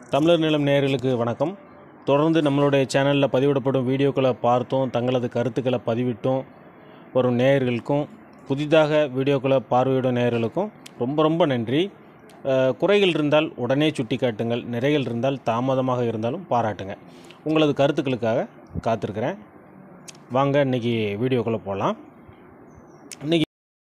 தமிழர் நிலம் நேயர்களுக்கு வணக்கம் தொடர்ந்து நம்மளுடைய சேனலில் பதிவிடப்படும் வீடியோக்களை பார்த்தோம் தங்களது கருத்துக்களை பதிவிட்டோம் வரும் நேயர்களுக்கும் புதிதாக வீடியோக்களை பார்வையிடும் நேயர்களுக்கும் ரொம்ப ரொம்ப நன்றி அஹ், குறைகள் இருந்தால் உடனே சுட்டி காட்டுங்கள் நிறைகள் இருந்தால் தாமதமாக இருந்தாலும் பாராட்டுங்க உங்களது கருத்துக்களுக்காக காத்திருக்கிறேன் வாங்க இன்றைக்கி வீடியோக்குள்ளே போகலாம் இன்றைக்கி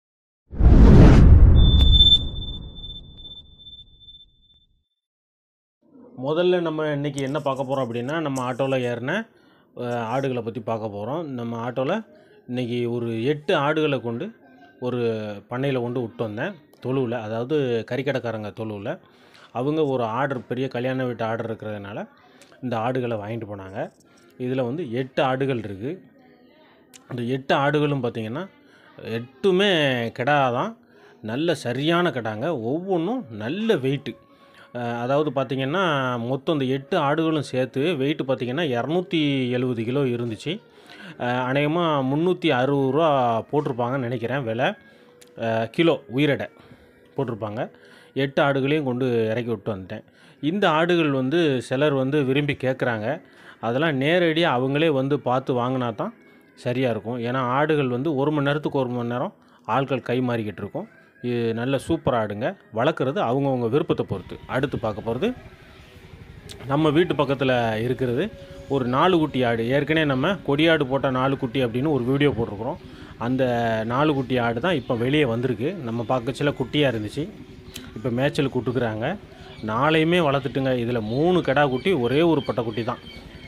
முதல்ல நம்ம இன்றைக்கி என்ன பார்க்க போகிறோம் அப்படின்னா நம்ம ஆட்டோவில் ஏறின அஹ், ஆடுகளை பற்றி பார்க்க போகிறோம் நம்ம ஆட்டோவில் இன்றைக்கி ஒரு எட்டு ஆடுகளை கொண்டு ஒரு பண்ணையில் கொண்டு விட்டு வந்தேன் தொழுவில் அதாவது கறிக்கடைக்காரங்க தொழுவில் அவங்க ஒரு ஆர்டர் பெரிய கல்யாண வீட்டு ஆர்டர் இருக்கிறதுனால இந்த ஆடுகளை வாங்கிட்டு போனாங்க இதில் வந்து எட்டு ஆடுகள் இருக்குது அந்த எட்டு ஆடுகளும் பார்த்திங்கன்னா எட்டுமே கிடா தான் நல்ல சரியான கிடாங்க ஒவ்வொன்றும் நல்ல வெயிட்டு அதாவது பார்த்திங்கன்னா மொத்தம் இந்த எட்டு ஆடுகளும் சேர்த்து வெயிட் பார்த்திங்கன்னா இரநூத்தி எழுபது கிலோ இருந்துச்சு அநேகமாக முந்நூற்றி அறுபது ரூபா போட்டிருப்பாங்கன்னு நினைக்கிறேன் விலை அஹ், கிலோ உயிரெடை போட்டிருப்பாங்க எட்டு ஆடுகளையும் கொண்டு இறக்கி விட்டு வந்துட்டேன் இந்த ஆடுகள் வந்து சிலர் வந்து விரும்பி கேட்குறாங்க அதெல்லாம் நேரடியாக அவங்களே வந்து பார்த்து வாங்கினா தான் சரியாக இருக்கும் ஏன்னா ஆடுகள் வந்து ஒரு மணி நேரத்துக்கு ஒரு மணி நேரம் ஆட்கள் கை மாறிக்கிட்டு இருக்கும் இது நல்ல சூப்பர் ஆடுங்க வளர்க்குறது அவங்கவுங்க விருப்பத்தை பொறுத்து அடுத்து பார்க்க போகிறது நம்ம வீட்டு பக்கத்தில் இருக்கிறது ஒரு நாலு குட்டி ஆடு ஏற்கனவே நம்ம கொடியாடு போட்ட நாலு குட்டி அப்படின்னு ஒரு வீடியோ போட்டிருக்கிறோம் அந்த நாலு குட்டி ஆடு தான் இப்போ வெளியே வந்திருக்கு நம்ம பார்க்கச்சில குட்டியாக இருந்துச்சு இப்போ மேய்ச்சல் கூட்டுக்குறாங்க நாளையுமே வளர்த்துட்டுங்க இதில் மூணு கடா குட்டி ஒரே ஒரு பொட்டைக்குட்டி தான்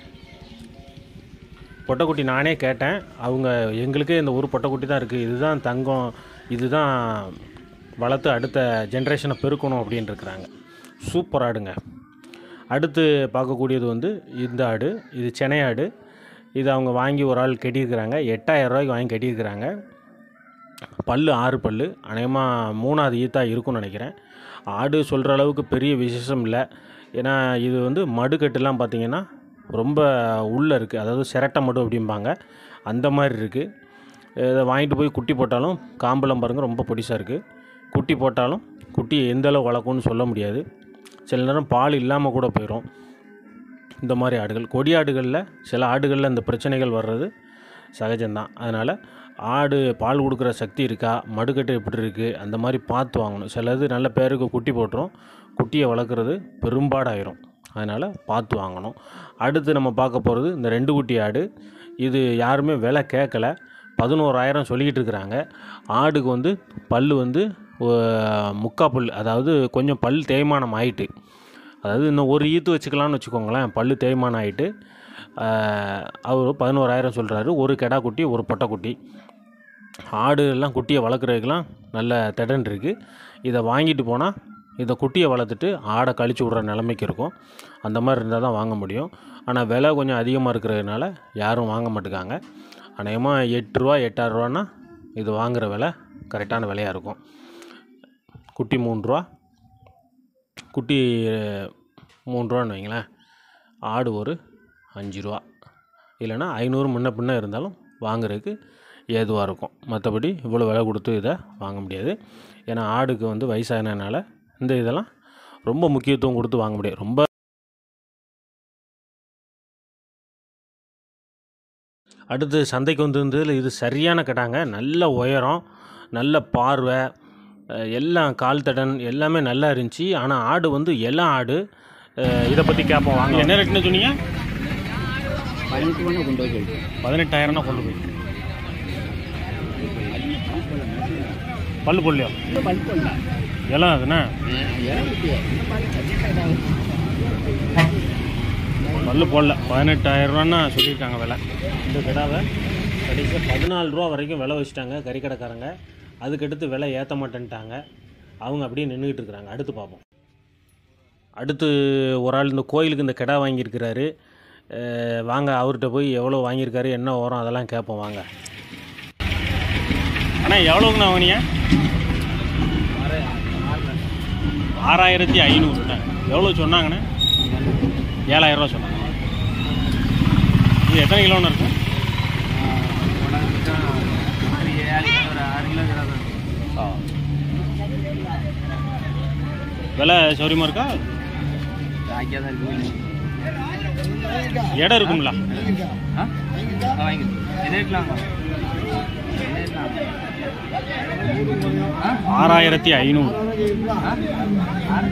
பொட்டைக்குட்டி நானே கேட்டேன் அவங்க எங்களுக்கே இந்த ஒரு பொட்டைக்குட்டி தான் இருக்குது இதுதான் தங்கம் இதுதான் வளர்த்து அடுத்த ஜென்ரேஷனை பெருக்கணும் அப்படின்னு இருக்கிறாங்க சூப்பர் ஆடுங்க அடுத்து பார்க்கக்கூடியது வந்து இந்த ஆடு இது சென்னை ஆடு இது அவங்க வாங்கி ஒரு ஆள் கட்டியிருக்கிறாங்க எட்டாயிரம் ரூபாய்க்கு வாங்கி கட்டியிருக்கிறாங்க பல்லு ஆறு பல்லு அநேகமாக மூணாவது ஈத்தா இருக்கும்னு நினைக்கிறேன் ஆடு சொல்கிற அளவுக்கு பெரிய விசேஷம் இல்லை ஏன்னா இது வந்து மடுக்கட்டுலாம் பார்த்திங்கன்னா ரொம்ப உள்ளே இருக்குது அதாவது சிரட்டை மடு அப்படிம்பாங்க அந்த மாதிரி இருக்குது இதை வாங்கிட்டு போய் குட்டி போட்டாலும் காம்பெல்லாம் பாருங்கள் ரொம்ப பொடிசாக இருக்குது குட்டி போட்டாலும் குட்டி எந்த அளவு வளர்க்கும்னு சொல்ல முடியாது சில நேரம் பால் இல்லாமல் கூட போயிடும் இந்த மாதிரி ஆடுகள் கொடி ஆடுகளில் சில ஆடுகளில் இந்த பிரச்சனைகள் வர்றது சகஜம்தான் அதனால் ஆடு பால் கொடுக்குற சக்தி இருக்கா மடுக்கட்டு எப்படி இருக்குது அந்த மாதிரி பார்த்து வாங்கணும் சிலது நல்ல பேருக்கு குட்டி போட்டுரும் குட்டியை வளர்க்குறது பெரும்பாடாயிரும் அதனால் பார்த்து வாங்கணும் அடுத்து நம்ம பார்க்க போகிறது இந்த ரெண்டு குட்டி ஆடு இது யாருமே விலை கேட்கல பதினோராயிரம் சொல்லிக்கிட்டு இருக்கிறாங்க ஆடுக்கு வந்து பல் வந்து ஒ- முக்கா பல் அதாவது கொஞ்சம் பல் தேய்மானம் ஆயிட்டு அதாவது இன்னும் ஒரு ஈத்து வச்சுக்கலாம்னு வச்சுக்கோங்களேன் பல்லு தேய்மானம் ஆகிட்டு அவர் பதினோராயிரம் சொல்கிறாரு ஒரு கெடா குட்டி ஒரு பொட்டைக்குட்டி ஆடு எல்லாம் குட்டியை வளர்க்குறதுக்கெல்லாம் நல்ல திடன் இருக்குது இதை வாங்கிட்டு போனால் இதை குட்டியை வளர்த்துட்டு ஆடை கழிச்சு விட்ற நிலைமைக்கு இருக்கும் அந்த மாதிரி இருந்தால் தான் வாங்க முடியும் ஆனால் விலை கொஞ்சம் அதிகமாக இருக்கிறதுனால யாரும் வாங்க மாட்டேங்காங்க அநேகமாக எட்டு ரூபா எட்டாயிரரூவான்னா இது வாங்குகிற விலை கரெக்டான விலையாக இருக்கும் குட்டி மூணு ரூபா குட்டி மூணு ரூபான்னு வைங்களேன் ஆடு ஒரு அஞ்சு ரூபா இல்லைன்னா ஐநூறு முன்ன பின்ன இருந்தாலும் வாங்குறதுக்கு ஏதுவாக இருக்கும் மற்றபடி இவ்வளோ விலை கொடுத்து இதை வாங்க முடியாது ஏன்னா ஆடுக்கு வந்து வயசானதுனால இந்த இதெல்லாம் ரொம்ப முக்கியத்துவம் கொடுத்து வாங்க முடியாது ரொம்ப அடுத்து சந்தைக்கு வந்திருந்ததில் இது சரியான கடாங்க நல்ல உயரம் நல்ல பார்வை அஹ் எல்லாம் கால் தடன் எல்லாமே நல்லா இருந்துச்சு ஆனால் ஆடு வந்து எல்லாம் ஆடு அஹ் இதை பற்றி கேட்போம் வாங்க என்ன ரேட்னு சொன்னீங்க பதினெட்டு மணி கொண்டு போய் சொல்லிட்டேன் பதினெட்டாயிரம்னா கொண்டு போய் பல்லு போடலையோ எல்லாம் அதுண்ணே பல்லு போடல பதினெட்டாயிரரூவான்னு சொல்லியிருக்காங்க விலை இந்த கடாவை கடைசியாக பதினாலு ரூபா வரைக்கும் விலை வச்சுட்டாங்க கறிக்கடைக்காரங்க அதுக்கடுத்து விலை ஏற்ற மாட்டேன்ட்டாங்க அவங்க அப்படியே நின்றுக்கிட்டு இருக்கிறாங்க அடுத்து பார்ப்போம் அடுத்து ஒரு ஆள் இந்த கோயிலுக்கு இந்த கிடா வாங்கியிருக்கிறாரு அஹ் வாங்க அவர்கிட்ட போய் எவ்வளோ வாங்கியிருக்காரு என்ன வரும் அதெல்லாம் கேட்போம் வாங்க அண்ணா எவ்வளோங்கண்ணா வாங்கினீங்க ஆறாயிரத்தி ஐநூறுண்ணே எவ்வளோ சொன்னாங்கண்ணே ஏழாயிரரூவா சொன்னாங்க இது எத்தனை கிலோன்னு இருக்கும் ஆ விலை சௌரியமாக இருக்கா ஆக்கியா தான் இருக்கு இடம் இருக்கும்ல ஆ ஆ, வாங்கிக்கிறேன் என்ன இருக்கலாம் என்ன இருக்கலாம் ஆ ஆறாயிரத்தி ஐநூறு ஆ ஆறு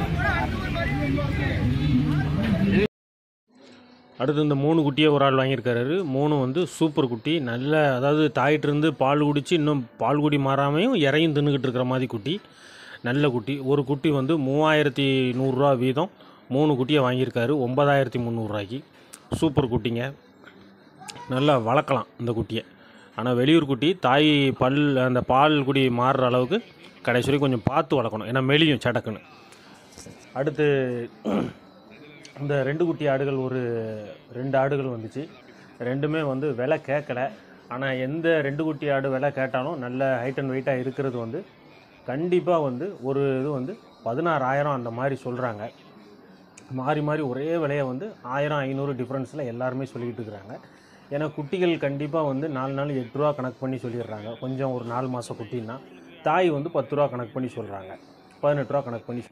அடுத்து இந்த மூணு குட்டியை ஒரு ஆள் வாங்கியிருக்காரு மூணு வந்து சூப்பர் குட்டி நல்ல அதாவது தாயிட்டிருந்து பால் குடித்து இன்னும் பால் குடி மாறாமையும் இறையும் தின்னுக்கிட்டு இருக்கிற மாதிரி குட்டி நல்ல குட்டி ஒரு குட்டி வந்து மூவாயிரத்தி நூறுரூவா வீதம் மூணு குட்டியை வாங்கியிருக்காரு ஒன்பதாயிரத்தி முந்நூறுரூவாய்க்கு சூப்பர் குட்டிங்க நல்லா வளர்க்கலாம் இந்த குட்டியை ஆனால் வெளியூர் குட்டி தாய் பல் அந்த பால் குடி மாறுற அளவுக்கு கடைசி வரைக்கும் கொஞ்சம் பார்த்து வளர்க்கணும் ஏன்னா மெலியும் சடக்குன்னு அடுத்து இந்த ரெண்டு குட்டி ஆடுகள் ஒரு ரெண்டு ஆடுகள் வந்துச்சு ரெண்டுமே வந்து விலை கேட்கல ஆனால் எந்த ரெண்டு குட்டி ஆடு விலை கேட்டாலும் நல்ல ஹைட் அண்ட் வெயிட்டாக இருக்கிறது வந்து கண்டிப்பாக வந்து ஒரு இது வந்து பதினாறாயிரம் அந்த மாதிரி சொல்கிறாங்க மாறி மாறி ஒரே விலையை வந்து ஆயிரம் ஐநூறு டிஃப்ரென்ஸில் எல்லாருமே சொல்லிக்கிட்டு இருக்கிறாங்க ஏன்னா குட்டிகள் கண்டிப்பாக வந்து நாலு நாள் எட்டு ரூபா கணக்கு பண்ணி சொல்லிடுறாங்க கொஞ்சம் ஒரு நாலு மாதம் குட்டின்னா தாய் வந்து பத்து ரூபா கணக்கு பண்ணி சொல்கிறாங்க பதினெட்டு ரூபா கணக்கு பண்ணி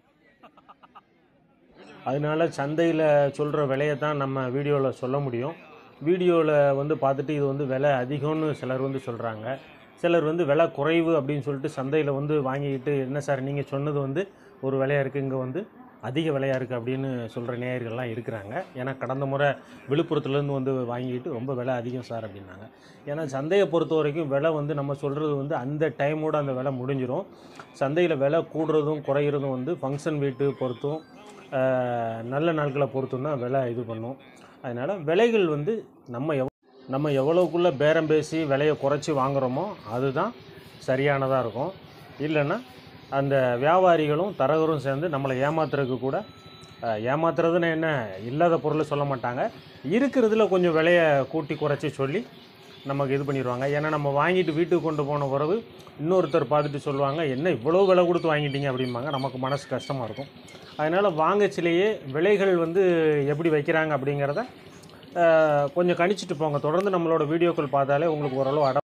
அதனால சந்தையில் சொல்கிற விலையை தான் நம்ம வீடியோவில் சொல்ல முடியும் வீடியோவில் வந்து பார்த்துட்டு இது வந்து விலை அதிகம்னு சிலர் வந்து சொல்கிறாங்க சிலர் வந்து விலை குறைவு அப்படின்னு சொல்லிட்டு சந்தையில் வந்து வாங்கிக்கிட்டு என்ன சார் நீங்கள் சொன்னது வந்து ஒரு விலையாக இருக்குது இங்கே வந்து அதிக விலையாக இருக்குது அப்படின்னு சொல்கிற நேயர்கள்லாம் இருக்கிறாங்க ஏன்னா கடந்த முறை விழுப்புரத்துலேருந்து வந்து வாங்கிட்டு ரொம்ப விலை அதிகம் சார் அப்படின்னாங்க ஏன்னா சந்தையை பொறுத்த வரைக்கும் விலை வந்து நம்ம சொல்கிறது வந்து அந்த டைமோட அந்த விலை முடிஞ்சிடும் சந்தையில் விலை கூடுறதும் குறையிறதும் வந்து ஃபங்க்ஷன் வீட்டு பொறுத்தும் ஆஹ், நல்ல நாட்களை பொறுத்தும் தான் விலை இது பண்ணும் அதனால் விலைகள் வந்து நம்ம எவ் நம்ம எவ்வளோக்குள்ளே பேரம் பேசி விலையை குறைச்சி வாங்குகிறோமோ அதுதான் சரியானதாக இருக்கும் இல்லைன்னா அந்த வியாபாரிகளும் தரகரும் சேர்ந்து நம்மளை ஏமாத்துறதுக்கு கூட ஆஹ், ஏமாத்துறதுன்னு என்ன இல்லாத பொருளை சொல்ல மாட்டாங்க இருக்கிறதுல கொஞ்சம் விலையை கூட்டி குறைச்சி சொல்லி நமக்கு இது பண்ணிடுவாங்க ஏன்னா நம்ம வாங்கிட்டு வீட்டுக்கு கொண்டு போன பிறகு இன்னொருத்தர் பார்த்துட்டு சொல்லுவாங்க என்ன இவ்வளோ விலை கொடுத்து வாங்கிட்டீங்க அப்படிம்பாங்க நமக்கு மனசு கஷ்டமாக இருக்கும் அதனால் வாங்கச்சிலேயே விலைகள் வந்து எப்படி வைக்கிறாங்க அப்படிங்கிறத ஆஹ், கொஞ்சம் கணிச்சிட்டு போங்க தொடர்ந்து நம்மளோட வீடியோக்கள் பார்த்தாலே உங்களுக்கு ஓரளவு அட